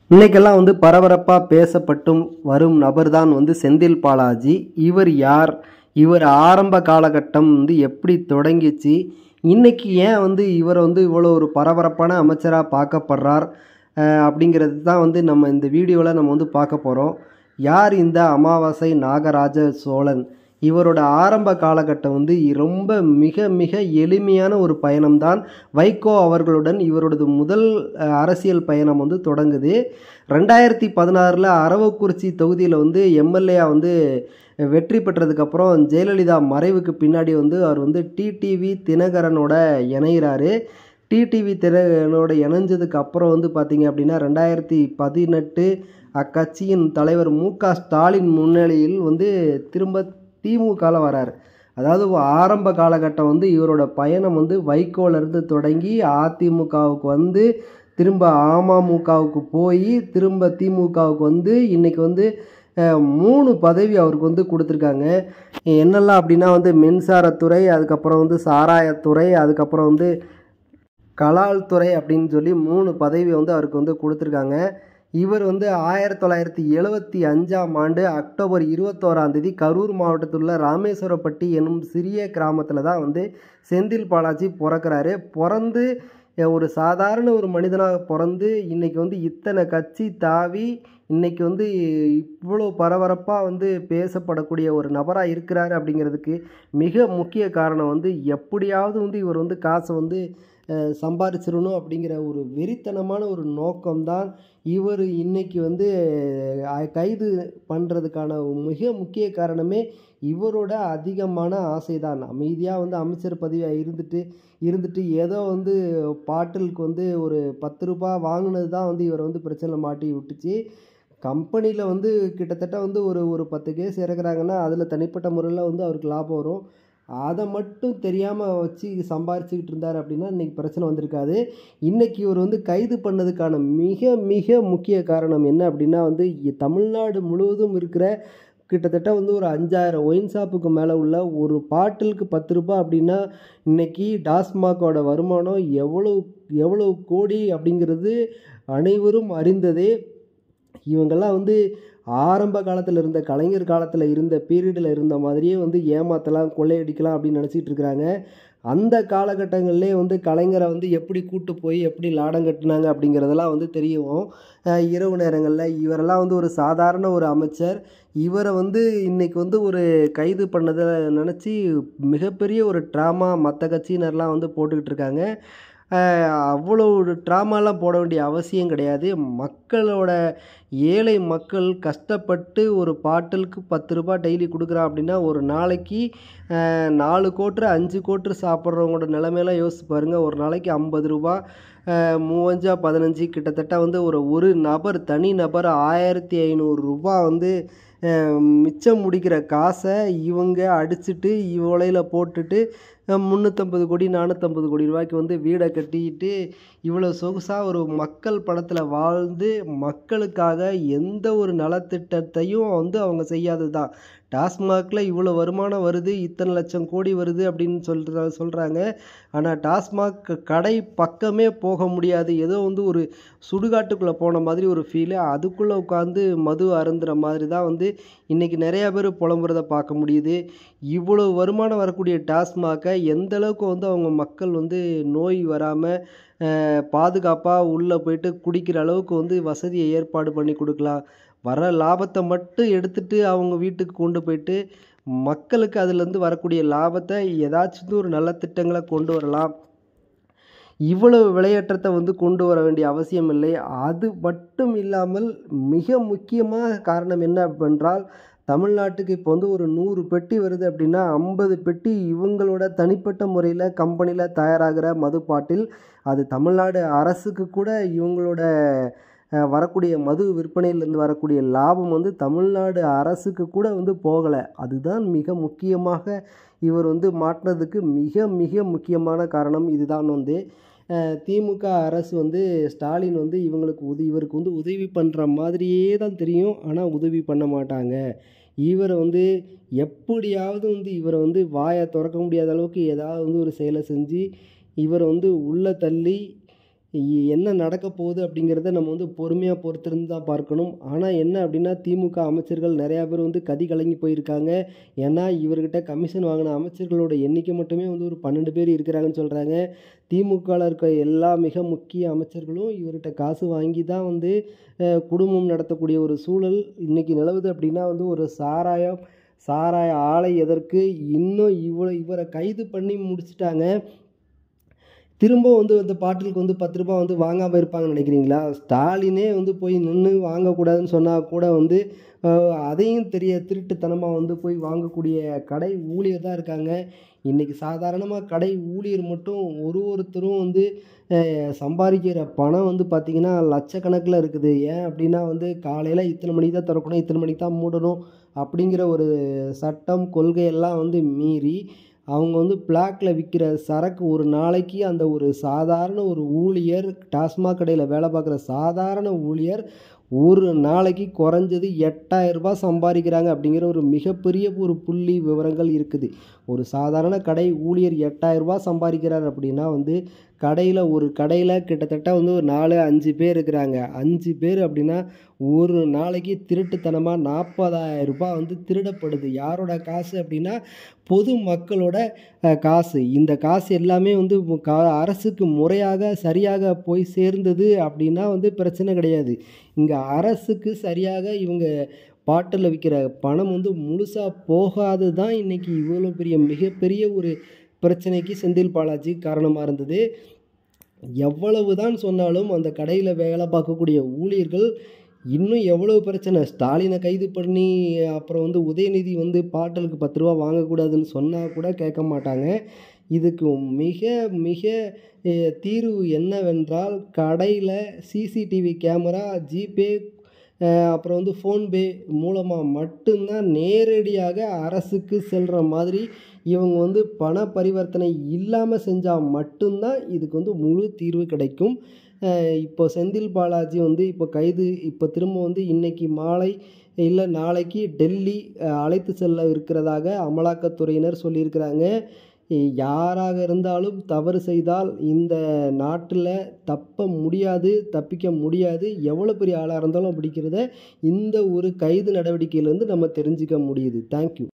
இன்னைக்கெல்லாம் வந்து பரபரப்பாக பேசப்பட்டும் வரும் நபர் தான் வந்து செந்தில் பாலாஜி இவர் யார் இவர் ஆரம்ப காலகட்டம் வந்து எப்படி தொடங்கிச்சு இன்னைக்கு ஏன் வந்து இவர் வந்து இவ்வளோ ஒரு பரபரப்பான அமைச்சராக பார்க்கப்படுறார் அஹ், அப்படிங்கிறது தான் வந்து நம்ம இந்த வீடியோவில் நம்ம வந்து பார்க்க போகிறோம் யார் இந்த அமாவாசை நாகராஜ சோழன் இவரோட ஆரம்ப காலகட்டம் வந்து ரொம்ப மிக மிக எளிமையான ஒரு பயணம்தான் வைகோ அவர்களுடன் இவரோடது முதல் அஹ், அரசியல் பயணம் வந்து தொடங்குது ரெண்டாயிரத்தி பதினாறில் அரவக்குறிச்சி தொகுதியில் வந்து எம்எல்ஏ வந்து வெற்றி பெற்றதுக்கப்புறம் ஜெயலலிதா மறைவுக்கு பின்னாடி வந்து அவர் வந்து டிடிவி தினகரனோட இணைகிறாரு டிடிவி தினகரனோட இணைஞ்சதுக்கு அப்புறம் வந்து பார்த்தீங்க அப்படின்னா ரெண்டாயிரத்தி பதினெட்டு அக்கட்சியின் தலைவர் மு க ஸ்டாலின் முன்னிலையில் வந்து திரும்ப திமுகவில் வரார் அதாவது ஆரம்ப காலகட்டம் வந்து இவரோட பயணம் வந்து வைகோலேருந்து தொடங்கி அதிமுகவுக்கு வந்து திரும்ப அமமுகவுக்கு போய் திரும்ப திமுகவுக்கு வந்து இன்றைக்கி வந்து அஹ், மூணு பதவி அவருக்கு வந்து கொடுத்துருக்காங்க என்னெல்லாம் அப்படின்னா வந்து மின்சாரத்துறை அதுக்கப்புறம் வந்து சாராயத்துறை அதுக்கப்புறம் வந்து கலால் துறை அப்படின்னு சொல்லி மூணு பதவி வந்து அவருக்கு வந்து கொடுத்துருக்காங்க இவர் வந்து ஆயிரத்தி தொள்ளாயிரத்தி எழுவத்தி அஞ்சாம் ஆண்டு அக்டோபர் இருபத்தோராம் தேதி கரூர் மாவட்டத்தில் உள்ள ராமேஸ்வரப்பட்டி என்னும் சிறிய கிராமத்தில் தான் வந்து செந்தில் பாலாஜி பிறக்கிறாரு பிறந்து அஹ், ஒரு சாதாரண ஒரு மனிதனாக பிறந்து இன்னைக்கு வந்து இத்தனை கட்சி தாவி இன்னைக்கு வந்து இவ்வளோ பரபரப்பாக வந்து பேசப்படக்கூடிய ஒரு நபராக இருக்கிறாரு அப்படிங்கிறதுக்கு மிக முக்கிய காரணம் வந்து எப்படியாவது வந்து இவர் வந்து காசை வந்து அஹ், சம்பாரிச்சிடணும் அப்படிங்கிற ஒரு வெறித்தனமான ஒரு நோக்கம்தான் இவர் இன்னைக்கு வந்து அஹ், கைது பண்ணுறதுக்கான மிக முக்கிய காரணமே இவரோட அதிகமான ஆசைதான் அமைதியாக வந்து அமைச்சர் பதவியாக இருந்துட்டு இருந்துட்டு ஏதோ வந்து பாட்டிலுக்கு வந்து ஒரு பத்து ரூபாய் வாங்கினது தான் வந்து இவரை வந்து பிரச்சனை மாட்டி விட்டுச்சு கம்பெனியில் வந்து கிட்டத்தட்ட வந்து ஒரு ஒரு பத்து கேஸ் இறக்குறாங்கன்னா அதில் தனிப்பட்ட முறையில் வந்து அவருக்கு லாபம் வரும் அதை மட்டும் தெரியாமல் வச்சு சம்பாரிச்சுக்கிட்டு இருந்தார் அப்படின்னா இன்றைக்கி பிரச்சனை வந்திருக்காது இன்றைக்கி இவர் வந்து கைது பண்ணதுக்கான மிக மிக முக்கிய காரணம் என்ன அப்படின்னா வந்து இ- தமிழ்நாடு முழுவதும் இருக்கிற கிட்டத்தட்ட வந்து ஒரு அஞ்சாயிரம் ஒயின் ஷாப்புக்கு மேலே உள்ள ஒரு பாட்டிலுக்கு பத்து ரூபாய் அப்படின்னா இன்னைக்கு டாஸ்மாகோட வருமானம் எவ்வளோ எவ்வளோ கோடி அப்படிங்கிறது அனைவரும் அறிந்ததே இவங்கெல்லாம் வந்து ஆரம்ப காலத்தில் இருந்த கலைஞர் காலத்தில் இருந்த பீரியடில் இருந்த மாதிரியே வந்து ஏமாற்றலாம் கொள்ளையடிக்கலாம் அப்படின்னு நினச்சிட்டு இருக்கிறாங்க அந்த காலகட்டங்கள்லே வந்து கலைஞரை வந்து எப்படி கூட்டு போய் எப்படி லாடம் கட்டினாங்க அப்படிங்கிறதெல்லாம் வந்து தெரியும் அஹ் இரவு நேரங்களில் இவரெல்லாம் வந்து ஒரு சாதாரண ஒரு அமைச்சர் இவரை வந்து இன்னைக்கு வந்து ஒரு கைது பண்ணதை நினச்சி மிகப்பெரிய ஒரு ட்ராமா மற்ற கட்சியினர்லாம் வந்து போட்டுக்கிட்டு இருக்காங்க அஹ் அவ்வளோ ஒரு ட்ராமாலாம் போட வேண்டிய அவசியம் கிடையாது மக்களோட ஏழை மக்கள் கஷ்டப்பட்டு ஒரு பாட்டிலுக்கு பத்து ரூபாய் டெய்லி கொடுக்குறான் அப்படின்னா ஒரு நாளைக்கு அஹ், நாலு கோட்ரு அஞ்சு கோட்ரு சாப்பிட்றவங்களோட நிலைமையெல்லாம் யோசிச்சு பாருங்கள் ஒரு நாளைக்கு ஐம்பது ரூபா அஹ், மூவஞ்சா பதினஞ்சு கிட்டத்தட்ட வந்து ஒரு ஒரு நபர் தனி நபர் ஆயிரத்தி ஐநூறு ரூபா வந்து அஹ், மிச்சம் முடிக்கிற காசை இவங்க அடிச்சிட்டு இவ்வளையில் போட்டுட்டு அஹ், முந்நூற்றம்பது கோடி நானூற்றம்பது கோடி ரூபாய்க்கு வந்து வீடை கட்டிக்கிட்டு இவ்வளோ சொகுசாக ஒரு மக்கள் படத்தில் வாழ்ந்து மக்களுக்காக எந்த ஒரு நலத்திட்டத்தையும் வந்து அவங்க செய்யாதது தான் டாஸ்மாகில் இவ்வளோ வருமானம் வருது இத்தனை லட்சம் கோடி வருது அப்படின்னு சொல்கிற சொல்கிறாங்க ஆனால் டாஸ்மாக் கடை பக்கமே போக முடியாது ஏதோ வந்து ஒரு சுடுகாட்டுக்குள்ளே போன மாதிரி ஒரு ஃபீலு அதுக்குள்ளே உட்காந்து மது அருந்துற மாதிரி தான் வந்து இன்றைக்கி நிறையா பேர் புலம்புறத பார்க்க முடியுது இவ்வளோ வருமானம் வரக்கூடிய டாஸ்மாகை எந்த அளவுக்கு வந்து அவங்க மக்கள் வந்து நோய் வராமல் பாதுகாப்பாக உள்ளே போயிட்டு குடிக்கிற அளவுக்கு வந்து வசதியை ஏற்பாடு பண்ணி கொடுக்கலாம் வர லாபத்தை மட்டும் எடுத்துட்டு அவங்க வீட்டுக்கு கொண்டு போயிட்டு மக்களுக்கு அதுலேருந்து வரக்கூடிய லாபத்தை ஏதாச்சும் ஒரு நல்ல திட்டங்களை கொண்டு வரலாம் இவ்வளவு விளையாட்டத்தை வந்து கொண்டு வர வேண்டிய அவசியம் இல்லை அது மட்டும் இல்லாமல் மிக முக்கியமான காரணம் என்ன என்றால் தமிழ்நாட்டுக்கு இப்போ வந்து ஒரு நூறு பெட்டி வருது அப்படின்னா ஐம்பது பெட்டி இவங்களோட தனிப்பட்ட முறையில் கம்பெனியில் தயாராகிற மதுப்பாட்டில் அது தமிழ்நாடு அரசுக்கு கூட இவங்களோட அஹ், வரக்கூடிய மது விற்பனையிலேருந்து வரக்கூடிய லாபம் வந்து தமிழ்நாடு அரசுக்கு கூட வந்து போகலை அதுதான் மிக முக்கியமாக இவர் வந்து மாட்டினதுக்கு மிக மிக முக்கியமான காரணம் இதுதான் வந்து அஹ், திமுக அரசு வந்து ஸ்டாலின் வந்து இவங்களுக்கு உதவி இவருக்கு வந்து உதவி பண்ணுற மாதிரியே தான் தெரியும் ஆனால் உதவி பண்ண மாட்டாங்க இவரை வந்து எப்படியாவது வந்து இவரை வந்து வாயை திறக்க முடியாத அளவுக்கு ஏதாவது வந்து ஒரு செயலை செஞ்சு இவரை வந்து உள்ளே தள்ளி இ- என்ன நடக்க போகுது அப்படிங்கிறத நம்ம வந்து பொறுமையாக பொறுத்திருந்து தான் பார்க்கணும் ஆனால் என்ன அப்படின்னா திமுக அமைச்சர்கள் நிறையா பேர் வந்து கதி கலங்கி போயிருக்காங்க ஏன்னா இவர்கிட்ட கமிஷன் வாங்கின அமைச்சர்களோட எண்ணிக்கை மட்டுமே வந்து ஒரு பன்னெண்டு பேர் இருக்கிறாங்கன்னு சொல்கிறாங்க திமுகவில் இருக்க எல்லா மிக முக்கிய அமைச்சர்களும் இவர்கிட்ட காசு வாங்கி தான் வந்து அஹ், குடும்பம் நடத்தக்கூடிய ஒரு சூழல் இன்றைக்கி நிலவுது அப்படின்னா வந்து ஒரு சாராயம் சாராய ஆலை எதற்கு இன்னும் இவ்வளோ இவரை கைது பண்ணி முடிச்சிட்டாங்க திரும்ப வந்து அந்த பாட்டிலுக்கு வந்து பத்து ரூபாய் வந்து வாங்காமல் இருப்பாங்கன்னு நினைக்கிறீங்களா ஸ்டாலினே வந்து போய் நின்று வாங்கக்கூடாதுன்னு சொன்னால் கூட வந்து அஹ், அதையும் தெரிய திருட்டுத்தனமாக வந்து போய் வாங்கக்கூடிய கடை ஊழியர் தான் இருக்காங்க இன்றைக்கி சாதாரணமாக கடை ஊழியர் மட்டும் ஒரு ஒருத்தரும் வந்து அஹ், சம்பாதிக்கிற பணம் வந்து பார்த்திங்கன்னா லட்சக்கணக்கில் இருக்குது ஏன் அப்படின்னா வந்து காலையில் இத்தனை மணிக்கு தான் திறக்கணும் இத்தனை மணிக்கு தான் மூடணும் அப்படிங்கிற ஒரு சட்டம் கொள்கையெல்லாம் வந்து மீறி அவங்க வந்து பிளாக்ல விற்கிற சரக்கு ஒரு நாளைக்கு அந்த ஒரு சாதாரண ஒரு ஊழியர் டாஸ்மாக் கடையில் வேலை பார்க்குற சாதாரண ஊழியர் ஒரு நாளைக்கு குறைஞ்சது எட்டாயிரம் ரூபாய் சம்பாதிக்கிறாங்க அப்படிங்கிற ஒரு மிகப்பெரிய ஒரு புள்ளி விவரங்கள் இருக்குது ஒரு சாதாரண கடை ஊழியர் எட்டாயிரம் ரூபாய் சம்பாதிக்கிறார் அப்படின்னா வந்து கடையில் ஒரு கடையில் கிட்டத்தட்ட வந்து ஒரு நாலு அஞ்சு பேர் இருக்கிறாங்க அஞ்சு பேர் அப்படின்னா ஒரு நாளைக்கு திருட்டுத்தனமாக நாற்பதாயிரம் ரூபாய் வந்து திருடப்படுது யாரோட காசு அப்படின்னா பொது மக்களோட அஹ், காசு இந்த காசு எல்லாமே வந்து மு- கா அரசுக்கு முறையாக சரியாக போய் சேர்ந்தது அப்படின்னா வந்து பிரச்சனை கிடையாது இங்கே அரசுக்கு சரியாக இவங்க பாட்டில் விற்கிற பணம் வந்து முழுசாக போகாது தான் இன்றைக்கி இவ்வளோ பெரிய மிகப்பெரிய ஒரு பிரச்சனைக்கு செந்தில் பாலாஜி காரணமாக இருந்தது எவ்வளவு தான் சொன்னாலும் அந்த கடையில் வேலை பார்க்கக்கூடிய ஊழியர்கள் இன்னும் எவ்வளோ பிரச்சனை ஸ்டாலினை கைது பண்ணி அப்புறம் வந்து உதயநிதி வந்து பாட்டலுக்கு பத்து ரூபா வாங்கக்கூடாதுன்னு சொன்னால் கூட கேட்க மாட்டாங்க இதுக்கு மிக மிக அஹ், தீர்வு என்னவென்றால் கடையில் சிசிடிவி கேமரா ஜிபே அஹ், அப்புறம் வந்து ஃபோன்பே மூலமாக மட்டும்தான் நேரடியாக அரசுக்கு செல்கிற மாதிரி இவங்க வந்து பண பரிவர்த்தனை இல்லாமல் செஞ்சால் மட்டும்தான் இதுக்கு வந்து முழு தீர்வு கிடைக்கும் அஹ் இப்போ செந்தில் பாலாஜி வந்து இப்போ கைது இப்போ திரும்ப வந்து இன்னைக்கு மாலை இல்லை நாளைக்கு டெல்லி அஹ், அழைத்து செல்ல இருக்கிறதாக அமலாக்கத்துறையினர் சொல்லியிருக்கிறாங்க இ- யாராக இருந்தாலும் தவறு செய்தால் இந்த நாட்டில் தப்ப முடியாது தப்பிக்க முடியாது எவ்வளோ பெரிய ஆளாக இருந்தாலும் அப்படிங்கிறத இந்த ஒரு கைது நடவடிக்கையிலேருந்து நம்ம தெரிஞ்சுக்க முடியுது தேங்க்யூ